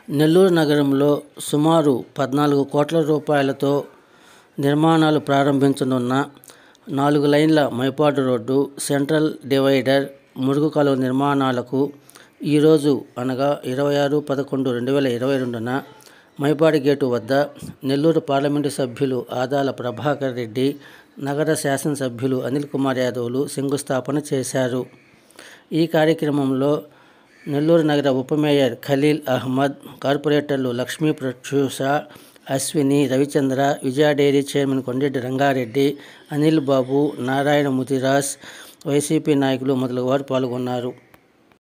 నెల్లూరు నగరంలో సుమారు పద్నాలుగు కోట్ల రూపాయలతో నిర్మాణాలు ప్రారంభించనున్న నాలుగు లైన్ల మైపాడు రోడ్డు సెంట్రల్ డివైడర్ మురుగు కాలువ నిర్మాణాలకు ఈరోజు అనగా ఇరవై ఆరు పదకొండు రెండు వేల ఇరవై రెండున మైపాడు గేటు వద్ద నెల్లూరు పార్లమెంటు సభ్యులు ఆదాల ప్రభాకర్ రెడ్డి నగర శాసనసభ్యులు అనిల్ కుమార్ యాదవ్లు శంకుస్థాపన చేశారు ఈ కార్యక్రమంలో నెల్లూరు నగర ఉప మేయర్ ఖలీల్ అహ్మద్ కార్పొరేటర్లు Lakshmi Pratyusha Ashwini Ravichandra Vijaya dairy chairman Kondeddi Rangareddy Anil Babu Narayana Mudiraj YCP నాయకులు మొదలగు వారు పాల్గొన్నారు